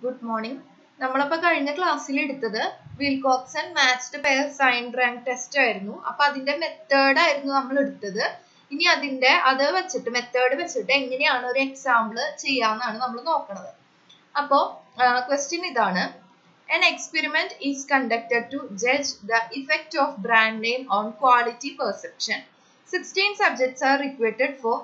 Good morning നമ്മളിപ്പോ കഴിഞ്ഞ ക്ലാസ്സിൽ എടുത്തത് Wilcoxon matched pair sign rank test ആയിരുന്നു അപ്പൊ അതിന്റെ മെത്തേഡ് ആയിരുന്നു നമ്മൾ എടുത്തത് ഇനി അതിന്റെ അത് വെച്ചിട്ട് മെത്തേഡ് വെച്ചിട്ട് എങ്ങനെയാണ് ഒരു എക്സാമ്പിൾ ചെയ്യാന്നാണ് നമ്മൾ നോക്കുന്നത് അപ്പോ ക്വസ്റ്റ്യൻ ഇതാണ് An experiment is conducted to judge the effect of brand name on quality perception. 16 subjects are recruited for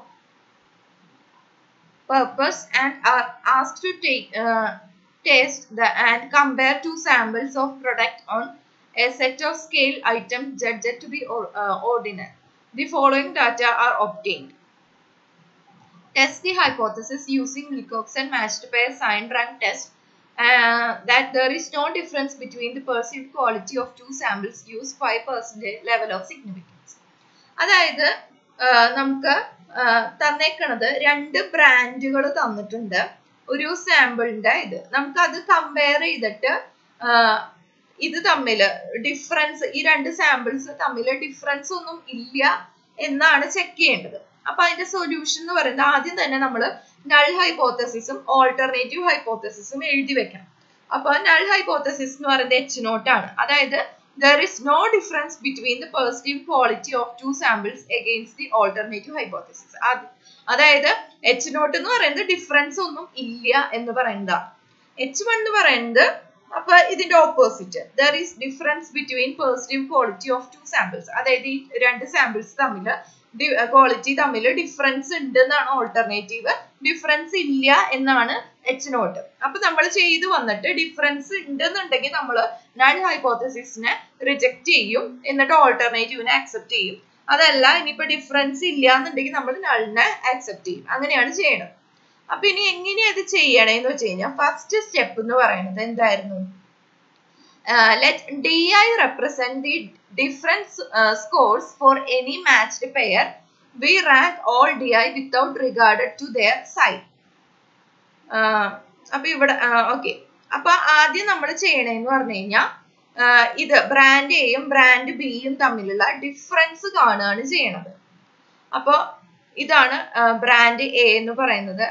purpose and are asked to take uh, taste the and compare two samples of product on a set of scale items judged to be or, uh, ordinary. The following data are obtained. Test the hypothesis using Wilcoxon matched pair sign rank test uh, that there is no difference between the perceived quality of two samples use 5% level of significance. അതായത് നമുക്ക് തന്നേക്കണത് രണ്ട് ബ്രാൻഡുകൾ തന്നിട്ടുണ്ട് ഒരു സാമ്പിളിന്റെ ഇത് നമുക്ക് അത് compare ചെയ്തിട്ട് ഇത് തമ്മിൽ ഡിഫറൻസ് ഈ രണ്ട് സാമ്പിൾസ് തമ്മിൽ ഡിഫറൻസ് ഒന്നും ഇല്ല എന്നാണ് ചെക്ക് ചെയ്യേണ്ടത് അപ്പൊ അതിന്റെ സൊല്യൂഷൻ എന്ന് പറയുന്നത് ആദ്യം തന്നെ നമ്മൾ നൾ ഹൈപ്പോത്തസിസും ഓൾട്ടർനേറ്റീവ് ഹൈപ്പോത്തസിസും എഴുതി വെക്കണം അപ്പൊ നൾ ഹൈപ്പോത്തസിസ് എന്ന് പറയുന്നത് എച്ച് നോട്ട് ആണ് അതായത് there is no difference between the perceived quality of two samples against the alternative hypothesis അതായത് എച്ച് നോട്ട് എന്ന് പറയുന്നത് ഡിഫറൻസ് ഒന്നും ഇല്ല എന്ന് പറയുന്നതാണ് എച്ച് വൺ എന്ന് പറയുന്നത് അപ്പൊ ഇതിന്റെ opposite there is difference between positive quality of two samples അതായത് ഈ രണ്ട് സാമ്പിൾസ് തമ്മിൽ ക്വാളിറ്റി തമ്മിൽ ഡിഫറൻസ് ഉണ്ട് എന്നാണ് ഓൾട്ടർനേറ്റീവ് ഡിഫറൻസ് ഇല്ല എന്നാണ് എച്ച് നോട്ട് അപ്പൊ നമ്മൾ ചെയ്തു വന്നിട്ട് ഡിഫറൻസ് ഉണ്ടെന്നുണ്ടെങ്കിൽ നമ്മൾ നൾ ഹൈപ്പോത്തസിസിനെ റിജക്ട് ചെയ്യും എന്നിട്ട് ഓൾട്ടർനേറ്റീവിനെ അക്സെപ്റ്റ് ചെയ്യും അതല്ല ഇനിയിപ്പോ ഡിഫറൻസ് ഇല്ല എന്നുണ്ടെങ്കിൽ നമ്മൾ നളിനെ അക്സെപ്റ്റ് ചെയ്യും അങ്ങനെയാണ് ചെയ്യണത് അപ്പൊ ഇനി എങ്ങനെയാ ഇത് ചെയ്യണേന്ന് വെച്ച് കഴിഞ്ഞാൽ ഫസ്റ്റ് സ്റ്റെപ്പ് എന്ന് പറയുന്നത് എന്തായിരുന്നു let D I represent the difference scores for any matched pair we rank all D I without regarded to their side അപ്പൊ ഇവിടെ ഓക്കെ അപ്പൊ ആദ്യം നമ്മൾ ചെയ്യണേന്ന് പറഞ്ഞു കഴിഞ്ഞാൽ ഇത് ബ്രാൻഡ് എയും ബ്രാൻഡ് ബിയും തമ്മിലുള്ള ഡിഫറൻസ് കാണുകയാണ് ചെയ്യണത് അപ്പൊ ഇതാണ് ബ്രാൻഡ് എ എന്ന് പറയുന്നത്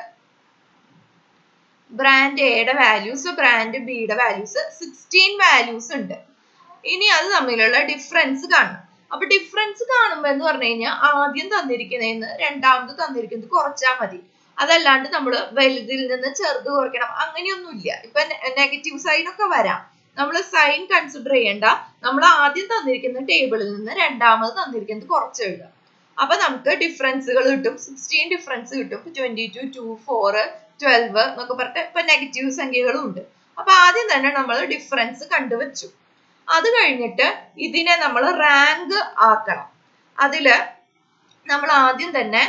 ബ്രാൻഡ് എയുടെ വാല്യൂസ് ബ്രാൻഡ് ബിയുടെ വാല്യൂസ് സിക്സ്റ്റീൻ വാല്യൂസ് ഉണ്ട് ഇനി അത് തമ്മിലുള്ള ഡിഫറൻസ് കാണണം അപ്പൊ ഡിഫറൻസ് കാണുമ്പോ എന്ന് പറഞ്ഞു കഴിഞ്ഞാൽ ആദ്യം തന്നിരിക്കുന്നതിന് രണ്ടാമത് തന്നിരിക്കുന്നത് കുറച്ചാൽ മതി അതല്ലാണ്ട് നമ്മൾ വലുതിൽ നിന്ന് ചെറുത് കുറയ്ക്കണം അങ്ങനെയൊന്നുമില്ല ഇപ്പൊ നെഗറ്റീവ് സൈൻ ഒക്കെ വരാം നമ്മൾ സൈൻ കൺസിഡർ ചെയ്യേണ്ട നമ്മൾ ആദ്യം തന്നിരിക്കുന്ന ടേബിളിൽ നിന്ന് രണ്ടാമത് തന്നിരിക്കുന്നത് കുറച്ച് എഴുതാം അപ്പൊ നമുക്ക് ഡിഫറൻസുകൾ കിട്ടും സിക്സ്റ്റീൻ ഡിഫറൻസ് കിട്ടും twenty two two four twelve എന്നൊക്കെ പറഞ്ഞിട്ട് ഇപ്പൊ നെഗറ്റീവ് സംഖ്യകളും ഉണ്ട് അപ്പൊ ആദ്യം തന്നെ നമ്മൾ ഡിഫറൻസ് കണ്ടുവച്ചു അത് കഴിഞ്ഞിട്ട് ഇതിനെ നമ്മൾ റാങ്ക് ആക്കണം അതില് നമ്മൾ ആദ്യം തന്നെ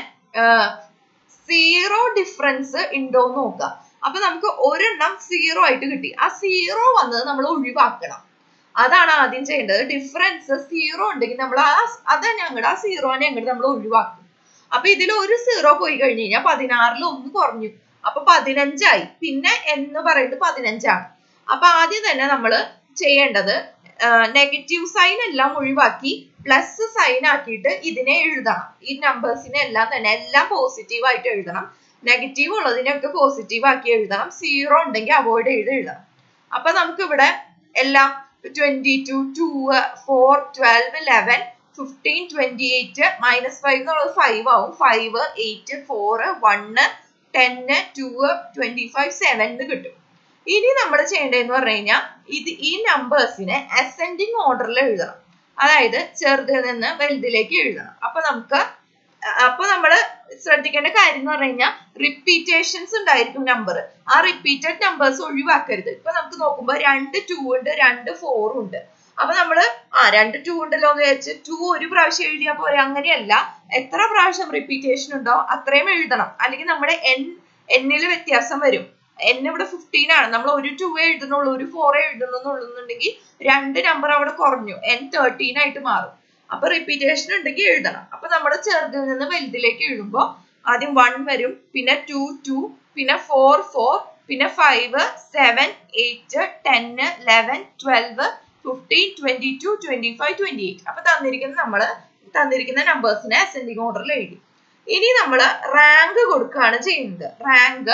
സീറോ ഡിഫറൻസ് ഉണ്ടോ എന്ന് നോക്കുക അപ്പൊ നമുക്ക് ഒരെണ്ണം സീറോ ആയിട്ട് കിട്ടി ആ സീറോ വന്നത് നമ്മൾ ഒഴിവാക്കണം അതാണ് ആദ്യം ചെയ്യേണ്ടത് ഡിഫറൻസ് സീറോ ഉണ്ടെങ്കിൽ നമ്മൾ ആ അതാ ഞങ്ങളുടെ ആ സീറോനെ അങ്ങോട്ട് നമ്മൾ ഒഴിവാക്കും അപ്പൊ ഇതിൽ ഒരു സീറോ പോയി കഴിഞ്ഞ് കഴിഞ്ഞാൽ പതിനാറിൽ ഒന്ന് കുറഞ്ഞു അപ്പൊ പതിനഞ്ചായി പിന്നെ എന്ന് പറയുന്നത് പതിനഞ്ചാണ് അപ്പൊ ആദ്യം തന്നെ നമ്മൾ ചെയ്യേണ്ടത് നെഗറ്റീവ് സൈൻ എല്ലാം ഒഴിവാക്കി പ്ലസ് സൈൻ ആക്കിയിട്ട് ഇതിനെ എഴുതണം ഈ നമ്പേഴ്സിനെ എല്ലാം തന്നെ എല്ലാം പോസിറ്റീവ് ആയിട്ട് എഴുതണം നെഗറ്റീവ് ഉള്ളതിനൊക്കെ പോസിറ്റീവ് ആക്കി എഴുതണം സീറോ ഉണ്ടെങ്കിൽ അവോയ്ഡ് ചെയ്ത് എഴുതണം അപ്പൊ നമുക്ക് ഇവിടെ എല്ലാം twenty two two four twelve eleven fifteen twenty eight minus five എന്നുള്ളത് ഫൈവ് ആവും five eight four one ten two twenty five seven കിട്ടും ഇനി നമ്മൾ ചെയ്യേണ്ടതെന്ന് പറഞ്ഞു കഴിഞ്ഞാൽ ഇത് ഈ നമ്പേഴ്സിനെ അസെൻഡിങ് ഓർഡറിൽ എഴുതണം അതായത് ചെറുതിൽ നിന്ന് വലുതിലേക്ക് എഴുതണം അപ്പൊ നമുക്ക് അപ്പൊ നമ്മൾ ശ്രദ്ധിക്കേണ്ട കാര്യം എന്ന് പറഞ്ഞു കഴിഞ്ഞാൽ റിപ്പീറ്റേഷൻസ് ഉണ്ടായിരിക്കും നമ്പർ ആ റിപ്പീറ്റഡ് നമ്പേഴ്സ് ഒഴിവാക്കരുത് ഇപ്പൊ നമുക്ക് നോക്കുമ്പോൾ രണ്ട് ടു ഉണ്ട് രണ്ട് ഫോറും ഉണ്ട് അപ്പൊ നമ്മള് ആ രണ്ട് ടു ഉണ്ടല്ലോ എന്ന് വിചാരിച്ച് ടു ഒരു പ്രാവശ്യം എഴുതിയാൽ പോരെ അങ്ങനെയല്ല എത്ര പ്രാവശ്യം റിപ്പീറ്റേഷൻ ഉണ്ടോ അത്രയും എഴുതണം അല്ലെങ്കിൽ നമ്മുടെ എൻ എന്നിൽ വ്യത്യാസം വരും എൻ ഇവിടെ ഫിഫ്റ്റീൻ ആണ് നമ്മൾ ഒരു ടു എഴുതുന്നുള്ളൂ ഒരു ഫോർ എഴുതുന്നുണ്ടെങ്കിൽ രണ്ട് നമ്പർ അവിടെ കുറഞ്ഞു എൻ തേർട്ടീൻ ആയിട്ട് മാറും അപ്പൊ റിപ്പീറ്റേഷൻ ഉണ്ടെങ്കിൽ എഴുതണം അപ്പൊ നമ്മൾ ചെറുതിൽ നിന്ന് വലുതിലേക്ക് എഴുതുമ്പോൾ ആദ്യം വൺ വരും പിന്നെ ടു ടു പിന്നെ ഫോർ ഫോർ പിന്നെ five seven eight ten eleven twelve fifteen twenty two twenty five twenty eight അപ്പൊ തന്നിരിക്കുന്ന നമ്മൾ തന്നിരിക്കുന്ന നമ്പേഴ്സിനെ അസെൻഡിങ് ഓർഡറിൽ എഴുതി ഇനി നമ്മൾ റാങ്ക് കൊടുക്കുകയാണ് ചെയ്യുന്നത് റാങ്ക്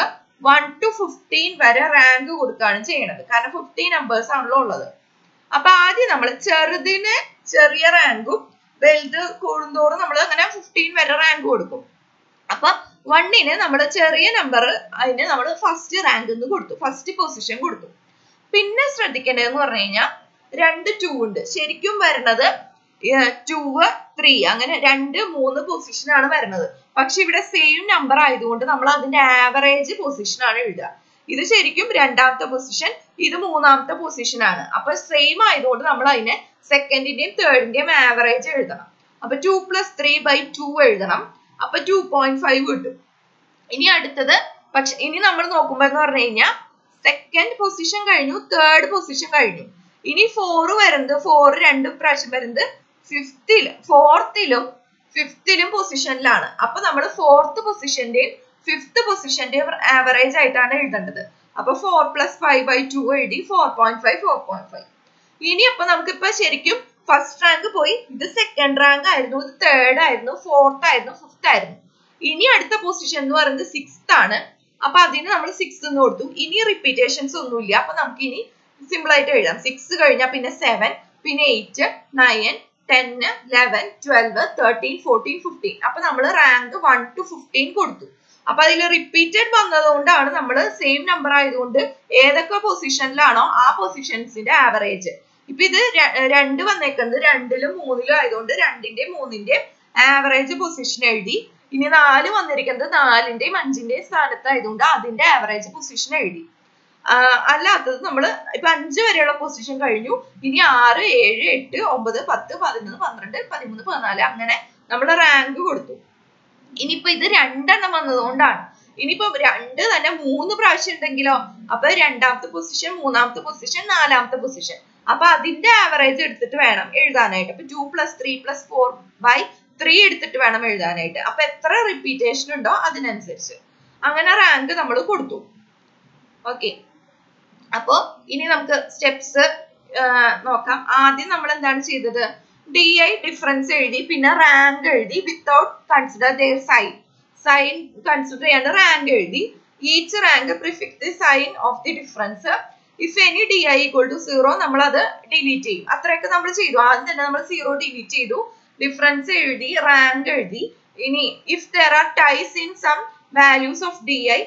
വൺ ടു ഫിഫ്റ്റീൻ വരെ റാങ്ക് കൊടുക്കുകയാണ് ചെയ്യണത് കാരണം ഫിഫ്റ്റീൻ നമ്പേഴ്സ് ആണല്ലോ ഉള്ളത് അപ്പൊ ആദ്യം നമ്മൾ ചെറുതിന് ചെറിയ റാങ്കും വലുത് കൂടുന്തോറും നമ്മൾ അങ്ങനെ ഫിഫ്റ്റീൻ വരെ റാങ്ക് കൊടുക്കും അപ്പൊ വണ്ണിന് നമ്മൾ ചെറിയ നമ്പർ അതിന് നമ്മൾ ഫസ്റ്റ് റാങ്ക് എന്ന് കൊടുത്തു ഫസ്റ്റ് പൊസിഷൻ കൊടുത്തു പിന്നെ ശ്രദ്ധിക്കേണ്ടതെന്ന് പറഞ്ഞു കഴിഞ്ഞാൽ രണ്ട് ടൂ ഉണ്ട് ശരിക്കും വരുന്നത് ടൂ ത്രീ അങ്ങനെ രണ്ട് മൂന്ന് പൊസിഷൻ ആണ് വരുന്നത് പക്ഷെ ഇവിടെ സെയിം നമ്പർ ആയതുകൊണ്ട് നമ്മൾ അതിന്റെ ആവറേജ് പൊസിഷൻ ആണ് എഴുതുക ഇത് ശരിക്കും രണ്ടാമത്തെ പൊസിഷൻ ഇത് മൂന്നാമത്തെ പൊസിഷൻ ആണ് അപ്പൊ സെയിം ആയതുകൊണ്ട് നമ്മൾ അതിനെ സെക്കൻഡിന്റെയും തേർഡിന്റെയും ആവറേജ് എഴുതണം അപ്പൊ two plus three by two എഴുതണം അപ്പൊ ടു പോയിന്റ് ഫൈവ് കിട്ടും ഇനി അടുത്തത് പക്ഷെ ഇനി നമ്മൾ നോക്കുമ്പോ എന്ന് പറഞ്ഞു കഴിഞ്ഞാൽ സെക്കൻഡ് പൊസിഷൻ കഴിഞ്ഞു തേർഡ് പൊസിഷൻ കഴിഞ്ഞു ഇനി ഫോർ വരുന്നത് ഫോർ രണ്ട് പ്രാവശ്യം വരുന്നത് ഫിഫ്തിൽ ഫോർത്തിലും ഫിഫ്തിലും പൊസിഷനിലാണ് അപ്പൊ നമ്മൾ ഫോർത്ത് പൊസിഷന്റെയും ഫിഫ്ത് പൊസിഷന്റെയും ആവറേജ് ആയിട്ടാണ് എഴുതേണ്ടത് അപ്പൊ four plus five by two എഴുതി four point five four point five ഇനി അപ്പൊ നമുക്കിപ്പോ ശരിക്കും ഫസ്റ്റ് റാങ്ക് പോയി ഇത് സെക്കൻഡ് റാങ്ക് ആയിരുന്നു ഇത് തേർഡ് ആയിരുന്നു ഫോർത്ത് ആയിരുന്നു ഫിഫ്ത് ആയിരുന്നു ഇനി അടുത്ത പൊസിഷൻ എന്ന് പറയുന്നത് സിക്സ്ത് ആണ് അപ്പൊ അതിന് നമ്മൾ സിക്സ് എന്ന് കൊടുത്തു ഇനി റിപ്പീറ്റേഷൻസ് ഒന്നുമില്ല അപ്പൊ നമുക്ക് ഇനി സിമ്പിൾ ആയിട്ട് എഴുതാം സിക്സ് കഴിഞ്ഞാൽ പിന്നെ സെവൻ പിന്നെ eight nine ten eleven twelve thirteen fourteen fifteen അപ്പൊ നമ്മൾ റാങ്ക് വൺ ടു ഫിഫ്റ്റീൻ കൊടുത്തു അപ്പൊ അതിൽ റിപ്പീറ്റഡ് വന്നതുകൊണ്ടാണ് നമ്മൾ സെയിം നമ്പർ ആയതുകൊണ്ട് ഏതൊക്കെ പൊസിഷനിലാണോ ആ പൊസിഷൻസിന്റെ ആവറേജ് ഇപ്പൊ ഇത് രണ്ട് വന്നേക്കുന്നത് രണ്ടിലും മൂന്നിലും ആയതുകൊണ്ട് രണ്ടിന്റെ മൂന്നിന്റെ ആവറേജ് പൊസിഷൻ എഴുതി ഇനി നാല് വന്നിരിക്കുന്നത് നാലിന്റെയും അഞ്ചിന്റെയും സ്ഥാനത്തായതുകൊണ്ട് അതിന്റെ ആവറേജ് പൊസിഷൻ എഴുതി അല്ലാത്തത് നമ്മൾ ഇപ്പൊ അഞ്ച് വരെയുള്ള പൊസിഷൻ കഴിഞ്ഞു ഇനി ആറ് ഏഴ് എട്ട് ഒമ്പത് പത്ത് പതിനൊന്ന് പന്ത്രണ്ട് പതിമൂന്ന് പതിനാല് അങ്ങനെ നമ്മൾ റാങ്ക് കൊടുത്തു ഇനിയിപ്പോ ഇത് രണ്ടെണ്ണം വന്നതുകൊണ്ടാണ് ഇനിയിപ്പോ രണ്ട് തന്നെ മൂന്ന് പ്രാവശ്യം ഉണ്ടെങ്കിലോ അപ്പൊ രണ്ടാമത്തെ പൊസിഷൻ മൂന്നാമത്തെ പൊസിഷൻ നാലാമത്തെ പൊസിഷൻ അപ്പൊ അതിന്റെ ആവറേജ് എടുത്തിട്ട് വേണം എഴുതാനായിട്ട് അപ്പൊ two plus three plus four by three എടുത്തിട്ട് വേണം എഴുതാനായിട്ട് അപ്പൊ എത്ര റിപ്പീറ്റേഷൻ ഉണ്ടോ അതിനനുസരിച്ച് അങ്ങനെ റാങ്ക് നമ്മൾ കൊടുത്തു ഓക്കെ അപ്പോ ഇനി നമുക്ക് സ്റ്റെപ്സ് നോക്കാം ആദ്യം നമ്മൾ എന്താണ് ചെയ്തത് ഡി ഐ ഡിഫറൻസ് എഴുതി പിന്നെ റാങ്ക് എഴുതി without consider their sign sign consider ചെയ്യാണ്ട് റാങ്ക് എഴുതി each rank prefix the sign of the difference if any D I equal to zero നമ്മൾ അത് ഡിലീറ്റ് ചെയ്യും അത്രയൊക്കെ നമ്മൾ ചെയ്തു ആദ്യം തന്നെ നമ്മൾ സീറോ ഡിലീറ്റ് ചെയ്തു ഡിഫറൻസ് എഴുതി റാങ്ക് എഴുതി ഇനി if there are ties in some values of D I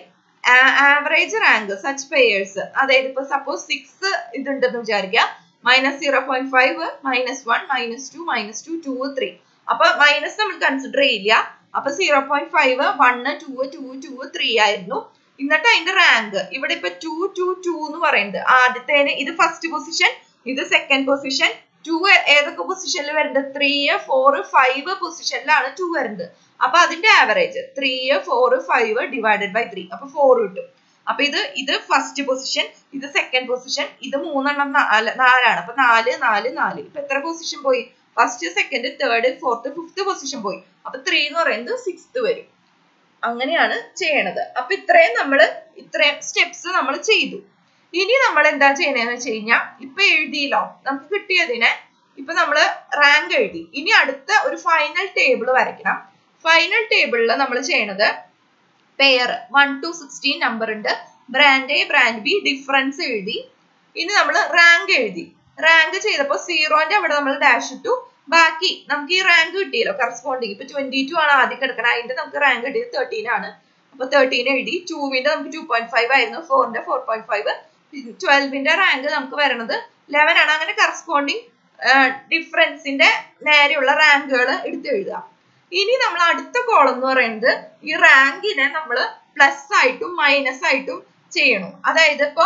average rank such pairs അതായത് ഇപ്പൊ സപ്പോസ് സിക്സ് ഇതുണ്ടെന്ന് വിചാരിക്കുക minus zero point five minus one minus two minus two two three അപ്പൊ minus നമ്മൾ consider ചെയ്യില്ല അപ്പൊ zero point five one two two two three ആയിരുന്നു എന്നിട്ട് അതിന്റെ റാങ്ക് ഇവിടെ ഇപ്പൊ ടു ടു ടു എന്ന് പറയുന്നത് ആദ്യത്തേന് ഇത് ഫസ്റ്റ് പൊസിഷൻ ഇത് സെക്കൻഡ് പൊസിഷൻ ടു ഏതൊക്കെ പൊസിഷനിൽ വരുന്നത് ത്രീ ഫോർ ഫൈവ് പൊസിഷനിലാണ് ടു വരുന്നത് അപ്പൊ അതിന്റെ average three four five divided by three അപ്പൊ ഫോർ കിട്ടും അപ്പൊ ഇത് ഇത് ഫസ്റ്റ് പൊസിഷൻ ഇത് സെക്കൻഡ് പൊസിഷൻ ഇത് മൂന്നെണ്ണം നാലാണ് അപ്പൊ നാല് നാല് നാല് ഇപ്പൊ എത്ര പൊസിഷൻ പോയി first second third fourth fifth position പോയി അപ്പൊ ത്രീ എന്ന് പറയുന്നത് സിക്സ്ത് വരും അങ്ങനെയാണ് ചെയ്യണത് അപ്പൊ ഇത്രയും നമ്മൾ ഇത്രയും സ്റ്റെപ്സ് നമ്മൾ ചെയ്തു ഇനി നമ്മൾ എന്താ ചെയ്യണതെന്ന് വെച്ച് കഴിഞ്ഞാൽ ഇപ്പൊ എഴുതിയില്ലോ നമുക്ക് കിട്ടിയതിനെ ഇപ്പൊ നമ്മൾ റാങ്ക് എഴുതി ഇനി അടുത്ത ഒരു ഫൈനൽ ടേബിൾ വരയ്ക്കണം ഫൈനൽ ടേബിളിൽ നമ്മൾ ചെയ്യണത് pair one two sixteen number ഉണ്ട് brand A brand B difference എഴുതി ഇനി നമ്മൾ റാങ്ക് എഴുതി റാങ്ക് ചെയ്തപ്പോൾ സീറോന്റെ അവിടെ നമ്മൾ ഡാഷ് ഇട്ടു ബാക്കി നമുക്ക് ഈ റാങ്ക് കിട്ടിയല്ലോ കറസ്പോണ്ടിങ് ഇപ്പൊ ട്വന്റി ടു ആണ് ആദ്യം കിടക്കണം അതിന്റെ നമുക്ക് റാങ്ക് കിട്ടിയത് തേർട്ടീൻ ആണ് അപ്പൊ തേർട്ടീൻ എഴുതി ടൂവിന്റെ നമുക്ക് ടു പോയിന്റ് ഫൈവ് ആയിരുന്നു ഫോറിന്റെ ഫോർ പോയിന്റ് ഫൈവ് ട്വൽവിന്റെ റാങ്ക് നമുക്ക് വരണത് ലെവൻ ആണ് അങ്ങനെ കറസ്പോണ്ടിങ് ഡിഫറൻസിന്റെ നേരെയുള്ള റാങ്കുകൾ എടുത്ത് എഴുതുക ഇനി നമ്മൾ അടുത്ത കോളം എന്ന് പറയുന്നത് ഈ റാങ്കിനെ നമ്മൾ പ്ലസ് ആയിട്ടും മൈനസ് ആയിട്ടും ചെയ്യണം അതായത് ഇപ്പൊ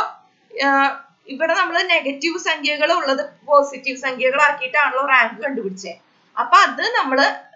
ഇവിടെ നമ്മൾ നെഗറ്റീവ് സംഖ്യകൾ ഉള്ളത് പോസിറ്റീവ് സംഖ്യകളാക്കിയിട്ടാണല്ലോ റാങ്ക് കണ്ടുപിടിച്ചത് അപ്പൊ അത് നമ്മൾ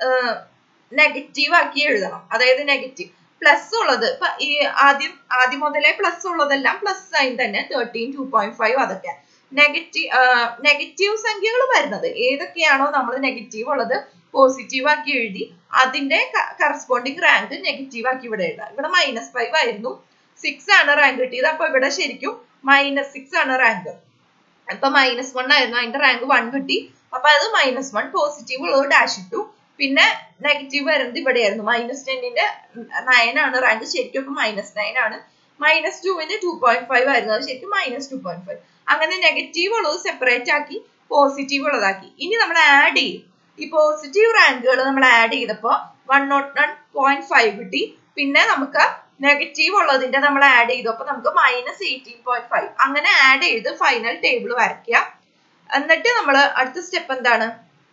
നെഗറ്റീവ് ആക്കി എഴുതണം അതായത് നെഗറ്റീവ് പ്ലസ് ഉള്ളത് ഇപ്പൊ ഈ ആദ്യം ആദ്യം മുതലേ പ്ലസ് ഉള്ളതെല്ലാം പ്ലസ് സൈൻ തന്നെ തേർട്ടീൻ ടു പോയിന്റ് ഫൈവ് അതൊക്കെ നെഗറ്റീവ് നെഗറ്റീവ് സംഖ്യകൾ വരുന്നത് ഏതൊക്കെയാണോ നമ്മൾ നെഗറ്റീവ് ഉള്ളത് പോസിറ്റീവ് ആക്കി എഴുതി അതിന്റെ കറസ്പോണ്ടിങ് റാങ്ക് നെഗറ്റീവ് ആക്കി ഇവിടെ എഴുതാം ഇവിടെ മൈനസ് ഫൈവ് ആയിരുന്നു സിക്സ് ആണ് റാങ്ക് കിട്ടിയത് അപ്പൊ ഇവിടെ ശരിക്കും മൈനസ് സിക്സ് ആണ് റാങ്ക് അപ്പൊ മൈനസ് വൺ ആയിരുന്നു അതിന്റെ റാങ്ക് വൺ കിട്ടി അപ്പൊ അത് മൈനസ് വൺ പോസിറ്റീവ് ഉള്ളത് ഡാഷ് ഇട്ടു പിന്നെ നെഗറ്റീവ് വരുന്നത് ഇവിടെയായിരുന്നു മൈനസ് ടെന്നിന്റെ നയൻ ആണ് റാങ്ക് ശരിക്കും ഇപ്പൊ മൈനസ് നയൻ ആണ് മൈനസ് ടുവിന് ടു പോയിന്റ് ഫൈവ് ആയിരുന്നു അത് ശരിക്കും മൈനസ് ടു പോയിന്റ് ഫൈവ് അങ്ങനെ നെഗറ്റീവ് ഉള്ളത് സെപ്പറേറ്റ് ആക്കി പോസിറ്റീവ് ഉള്ളതാക്കി ഇനി നമ്മൾ ആഡ് ചെയ്യും ഈ പോസിറ്റീവ് റാങ്കുകൾ നമ്മൾ ആഡ് ചെയ്തപ്പോൾ one not one point five കിട്ടി പിന്നെ നമുക്ക് നെഗറ്റീവ് ഉള്ളതിന്റെ നമ്മൾ ആഡ് ചെയ്തു അപ്പൊ നമുക്ക് മൈനസ് എയ്റ്റീൻ പോയിന്റ് ഫൈവ് അങ്ങനെ ആഡ് ചെയ്ത് ഫൈനൽ ടേബിൾ വരയ്ക്കുക എന്നിട്ട് നമ്മൾ അടുത്ത സ്റ്റെപ്പ് എന്താണ്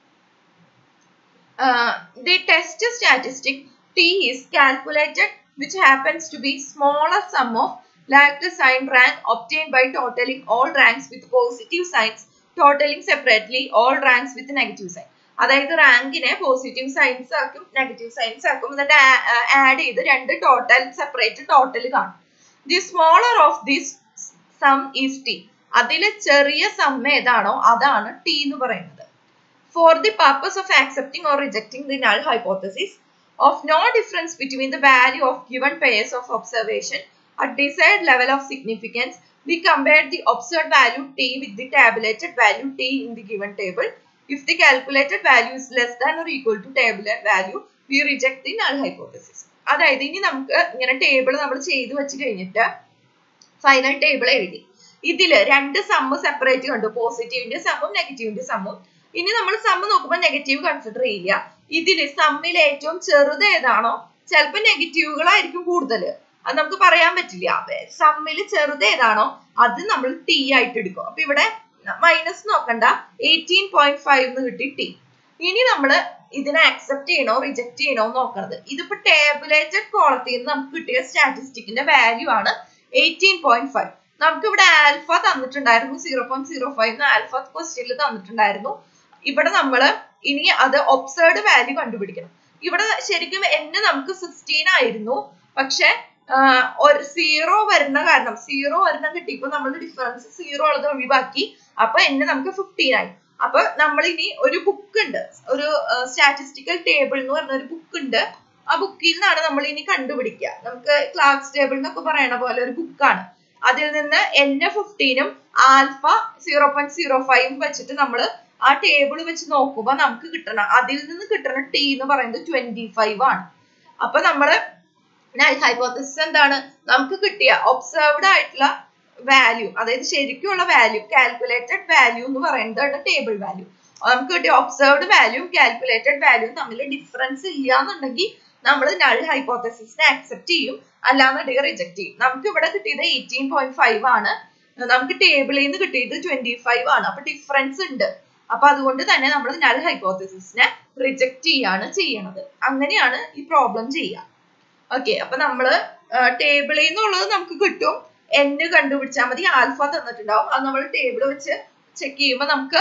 the test statistic T is calculated which happens to be smaller sum of like sign rank obtained by totaling all ranks with positive signs totaling separately all ranks with negative sign അതായത് റാങ്കിനെ positive signs ആക്കും negative signs ആക്കും എന്നിട്ട് add ചെയ്ത് രണ്ട് total separate total കാണും the smaller of this sum is T അതിൽ ചെറിയ സം ഏതാണോ അതാണ് ടി എന്ന് പറയുന്നത് for the purpose of accepting or rejecting the null hypothesis of no difference between the value of given pairs of observation at desired level of significance, we compared the observed value t with the tabulated value t in the given table. If the calculated value is less than or equal to tabular value, we reject the null hypothesis. അതായത് ഇനി നമുക്ക് ഇങ്ങനെ table നമ്മൾ ചെയ്തു വെച്ച് കഴിഞ്ഞിട്ട് final table എഴുതി ഇതില് രണ്ട് സമ്മ് സെപ്പറേറ്റ് കണ്ടു പോസിറ്റീവിന്റെ സമ്മും നെഗറ്റീവിന്റെ സമ്മും ഇനി നമ്മൾ സമ്മ് നോക്കുമ്പോൾ നെഗറ്റീവ് കൺസിഡർ ചെയ്യില്ല ഇതില് സമ്മിൽ ഏറ്റവും ചെറുത് ഏതാണോ ചിലപ്പോൾ നെഗറ്റീവുകളായിരിക്കും കൂടുതൽ അത് നമുക്ക് പറയാൻ പറ്റില്ല സമ്മിൽ ചെറുത് ഏതാണോ അത് നമ്മൾ ടി ആയിട്ട് എടുക്കും അപ്പൊ ഇവിടെ മൈനസ് നോക്കണ്ട എയ്റ്റീൻ പോയിന്റ് ഫൈവ് എന്ന് കിട്ടി ടി ഇനി നമ്മൾ ഇതിനെ അക്സെപ്റ്റ് ചെയ്യണോ റിജക്ട് ചെയ്യണോ നോക്കണത് ഇതിപ്പോ ടേബിളേറ്റഡ് കോളത്തിൽ നിന്ന് നമുക്ക് കിട്ടിയ സ്റ്റാറ്റിസ്റ്റിക്കിന്റെ വാല്യൂ ആണ് എയ്റ്റീൻ പോയിന്റ് ഫൈവ് നമുക്ക് ഇവിടെ ആൽഫ തന്നിട്ടുണ്ടായിരുന്നു zero point zero five alpha ക്വസ്റ്റ്യനിൽ തന്നിട്ടുണ്ടായിരുന്നു ഇവിടെ നമ്മൾ ഇനി അത് ഒബ്സേർഡ് വാല്യൂ കണ്ടുപിടിക്കണം ഇവിടെ ശരിക്കും എന്നെ നമുക്ക് സിക്സ്റ്റീൻ ആയിരുന്നു പക്ഷെ ഒരു സീറോ വരുന്ന കാരണം സീറോ വരുന്ന കിട്ടിയപ്പോൾ നമ്മൾ ഡിഫറൻസ് സീറോ ഉള്ളത് ഒഴിവാക്കി അപ്പൊ എന്നെ നമുക്ക് ഫിഫ്റ്റീൻ ആയി അപ്പൊ നമ്മൾ ഇനി ഒരു ബുക്ക് ഉണ്ട് ഒരു സ്റ്റാറ്റിസ്റ്റിക്കൽ ടേബിൾ എന്ന് പറഞ്ഞ ഒരു ബുക്ക് ഉണ്ട് ആ ബുക്കിൽ നിന്നാണ് നമ്മൾ ഇനി കണ്ടുപിടിക്കുക നമുക്ക് ക്ലാസ് ടേബിൾ എന്നൊക്കെ പറയണ പോലെ ഒരു ബുക്കാണ് അതിൽ നിന്ന് എൻ ഫിഫ്റ്റീനും ആൽഫ സീറോ പോയിന്റ് സീറോ ഫൈവും വെച്ചിട്ട് നമ്മൾ ആ ടേബിൾ വെച്ച് നോക്കുമ്പോൾ നമുക്ക് കിട്ടണം അതിൽ നിന്ന് കിട്ടുന്ന ടി എന്ന് പറയുന്നത് ട്വന്റി ഫൈവ് ആണ് അപ്പൊ നമ്മള് നൾ ഹൈപ്പോത്തസിസ് എന്താണ് നമുക്ക് കിട്ടിയ ഒബ്സർവ്ഡ് ആയിട്ടുള്ള വാല്യൂ അതായത് ശരിക്കുള്ള വാല്യൂ കാൽക്കുലേറ്റഡ് വാല്യൂ എന്ന് പറയുന്നതാണ് ടേബിൾ വാല്യൂ നമുക്ക് കിട്ടിയ ഒബ്സർവ്ഡ് വാല്യൂം കാൽക്കുലേറ്റഡ് വാല്യൂം തമ്മിൽ ഡിഫറൻസ് ഇല്ല എന്നുണ്ടെങ്കിൽ നമ്മൾ നൾ ഹൈപ്പോത്തസിസിനെ അക്സെപ്റ്റ് ചെയ്യും അല്ലാന്നുണ്ടെങ്കിൽ റിജക്ട് ചെയ്യും നമുക്ക് ഇവിടെ കിട്ടിയത് എയ്റ്റീൻ പോയിന്റ് ഫൈവ് ആണ് നമുക്ക് ടേബിളിൽ നിന്ന് കിട്ടിയത് ട്വന്റി ഫൈവ് ആണ് അപ്പൊ ഡിഫറൻസ് ഉണ്ട് അപ്പൊ അതുകൊണ്ട് തന്നെ നമ്മൾ നൾ ഹൈപ്പോത്തസിസിനെ റിജക്ട് ചെയ്യാണ് ചെയ്യണത് അങ്ങനെയാണ് ഈ പ്രോബ്ലം ചെയ്യുക ഓക്കെ അപ്പൊ നമ്മള് ടേബിളിൽ നിന്നുള്ളത് നമുക്ക് കിട്ടും എന്ന് കണ്ടുപിടിച്ചാൽ മതി ആൽഫ തന്നിട്ടുണ്ടാവും അത് നമ്മൾ ടേബിൾ വെച്ച് ചെക്ക് ചെയ്യുമ്പോൾ നമുക്ക്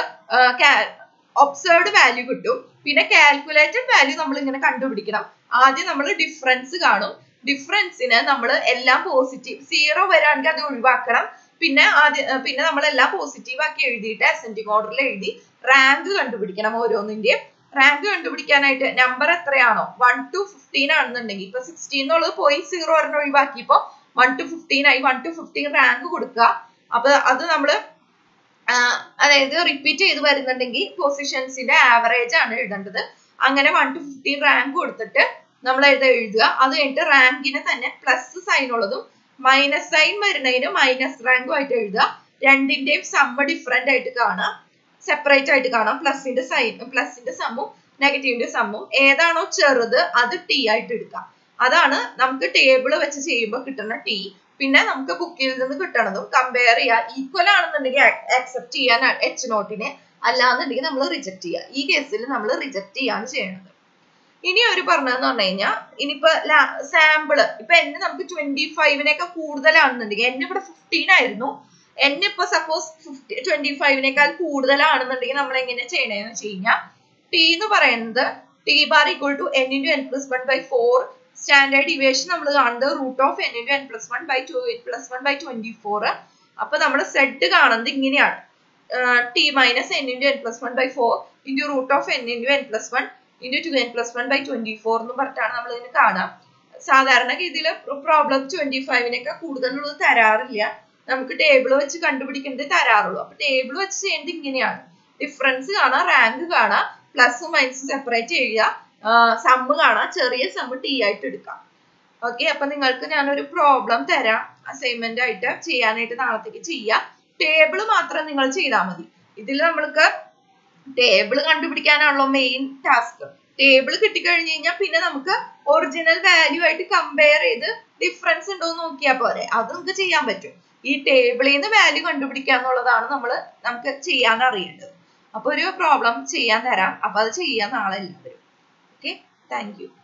ഒബ്സർവ്ഡ് വാല്യൂ കിട്ടും പിന്നെ കാൽക്കുലേറ്റഡ് വാല്യൂ നമ്മൾ ഇങ്ങനെ കണ്ടുപിടിക്കണം ആദ്യം നമ്മൾ ഡിഫറൻസ് കാണും ഡിഫറൻസിന് നമ്മൾ എല്ലാം പോസിറ്റീവ് സീറോ വരാണെങ്കിൽ അത് ഒഴിവാക്കണം പിന്നെ ആദ്യം പിന്നെ നമ്മൾ എല്ലാം പോസിറ്റീവ് ആക്കി എഴുതിയിട്ട് അസെൻഡിങ് ഓർഡറിൽ എഴുതി റാങ്ക് കണ്ടുപിടിക്കണം ഓരോന്നിന്റെയും റാങ്ക് കണ്ടുപിടിക്കാനായിട്ട് നമ്പർ എത്രയാണോ വൺ ടു ഫിഫ്റ്റീൻ ആണെന്നുണ്ടെങ്കിൽ ഇപ്പൊ സിക്സ്റ്റീൻ എന്നുള്ളത് പോയി സീറോ ഒരെണ്ണം ഒഴിവാക്കിയപ്പോ വൺ ടു ഫിഫ്റ്റീൻ ആയി വൺ ടു ഫിഫ്റ്റീൻ റാങ്ക് കൊടുക്കുക അപ്പൊ അത് നമ്മള് അതായത് റിപ്പീറ്റ് ചെയ്ത് വരുന്നുണ്ടെങ്കിൽ പൊസിഷൻസിന്റെ ആവറേജ് ആണ് എഴുതേണ്ടത് അങ്ങനെ വൺ ടു ഫിഫ്റ്റീൻ റാങ്ക് കൊടുത്തിട്ട് നമ്മൾ എഴുത എഴുതുക അത് കഴിഞ്ഞിട്ട് റാങ്കിന് തന്നെ പ്ലസ് സൈൻ ഉള്ളതും മൈനസ് സൈൻ വരുന്നതിന് മൈനസ് റാങ്കും ആയിട്ട് എഴുതുക രണ്ടിന്റെയും സമ്മ ഡിഫറെന്റ് ആയിട്ട് കാണാം സെപ്പറേറ്റ് ആയിട്ട് കാണാം പ്ലസിന്റെ സൈൻ പ്ലസിന്റെ സമ്മും നെഗറ്റീവിന്റെ സമ്മും ഏതാണോ ചെറുത് അത് ടി ആയിട്ട് എടുക്കാം അതാണ് നമുക്ക് ടേബിൾ വെച്ച് ചെയ്യുമ്പോൾ കിട്ടുന്ന ടി പിന്നെ നമുക്ക് ബുക്കിൽ നിന്ന് കിട്ടണതും കമ്പയർ ചെയ്യുക ഈക്വൽ ആണെന്നുണ്ടെങ്കിൽ ആക്സെപ്റ്റ് ചെയ്യാൻ എച്ച് നോട്ടിനെ അല്ലാന്നുണ്ടെങ്കിൽ നമ്മൾ റിജക്ട് ചെയ്യുക ഈ കേസിൽ നമ്മൾ റിജക്ട് ചെയ്യാണ് ചെയ്യണത് ഇനി ഒരു പറഞ്ഞതെന്ന് പറഞ്ഞു കഴിഞ്ഞാൽ ഇനിയിപ്പോ സാമ്പിള് ഇപ്പൊ എന്നെ നമുക്ക് ട്വന്റി ഫൈവിനേക്കാൾ കൂടുതലാണെന്നുണ്ടെങ്കിൽ എന്നെ ഇവിടെ ഫിഫ്റ്റീൻ ആയിരുന്നു എന്നെ ഇപ്പൊ സപ്പോസ് ഫിഫ്റ്റി ട്വന്റി ഫൈവിനേക്കാൾ കൂടുതലാണെന്നുണ്ടെങ്കിൽ നമ്മൾ എങ്ങനെ ചെയ്യണേന്ന് വെച്ച് കഴിഞ്ഞാൽ ടി എന്ന് പറയുന്നത് T bar equal to N into N plus one by four standard deviation നമ്മൾ കാണുന്നത് root of N into N plus one by two plus one by twenty four അപ്പൊ നമ്മൾ സെഡ് കാണുന്നത് ഇങ്ങനെയാണ് T minus N into N plus one by four into root of N into N plus one into to N plus one by twenty four എന്ന് പറഞ്ഞിട്ടാണ് നമ്മൾ ഇതിന് കാണാം സാധാരണ രീതിയിൽ പ്രോബ്ലം ട്വന്റി ഫൈവിനൊക്കെ കൂടുതലുള്ളത് തരാറില്ല നമുക്ക് ടേബിൾ വെച്ച് കണ്ടുപിടിക്കുന്നത് തരാറുള്ളൂ അപ്പൊ ടേബിൾ വെച്ച് ചെയ്യുന്നത് ഇങ്ങനെയാണ് ഡിഫറൻസ് കാണാം റാങ്ക് കാണാം പ്ലസും മൈനസും സെപ്പറേറ്റ് ചെയ്യുക സമ്മ് കാണാം ചെറിയ സമ്മ് ടി ആയിട്ട് എടുക്കാം ഓക്കെ അപ്പൊ നിങ്ങൾക്ക് ഞാനൊരു പ്രോബ്ലം തരാം അസൈൻമെന്റ് ആയിട്ട് ചെയ്യാനായിട്ട് നാളത്തേക്ക് ചെയ്യാം ടേബിൾ മാത്രം നിങ്ങൾ ചെയ്താൽ മതി ഇതിൽ നമ്മൾക്ക് ടേബിൾ കണ്ടുപിടിക്കാനാണല്ലോ മെയിൻ ടാസ്ക് ടേബിൾ കിട്ടിക്കഴിഞ്ഞ് കഴിഞ്ഞാൽ പിന്നെ നമുക്ക് ഒറിജിനൽ വാല്യൂ ആയിട്ട് കമ്പയർ ചെയ്ത് ഡിഫറൻസ് ഉണ്ടോ എന്ന് നോക്കിയാൽ പോരെ അത് നമുക്ക് ചെയ്യാൻ പറ്റും ഈ ടേബിളിൽ നിന്ന് വാല്യൂ കണ്ടുപിടിക്കുക എന്നുള്ളതാണ് നമ്മൾ നമുക്ക് ചെയ്യാൻ അറിയേണ്ടത് അപ്പൊ ഒരു പ്രോബ്ലം ചെയ്യാൻ തരാം അപ്പൊ അത് ചെയ്യാൻ നാളെ എല്ലാവരും ഓക്കെ താങ്ക് യു